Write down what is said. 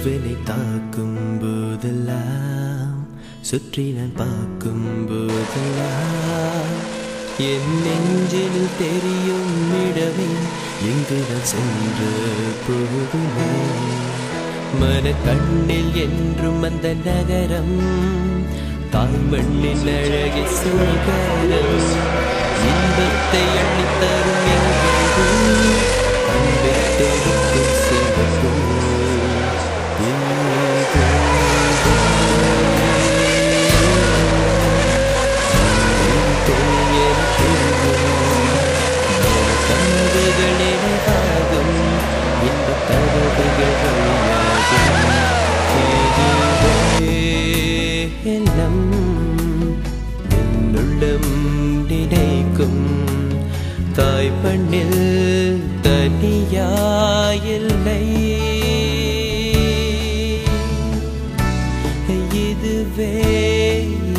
நினைவினை தாக்கும் போதெல்லாம் சுற்றி நான் பார்க்கும் போதெல்லாம் என் நெஞ்சில் தெரியும் இடமே எங்கு நான் சென்ற போதுமே மன கண்ணில் என்றும் அந்த நகரம் தாய் மண்ணின் அழகை சுகரம் இன்பத்தை அள்ளித்தரும் எங்கள் அன்பை தொடுக்கும் சிவக்கும் கனவுகளினவாகும் இந்த கதவுகள் வழியாகும் இதுவே எல்லாம் என்னுள்ளம் நினைக்கும் தாய் பண்ணில் தனியாயில்லை இதுவே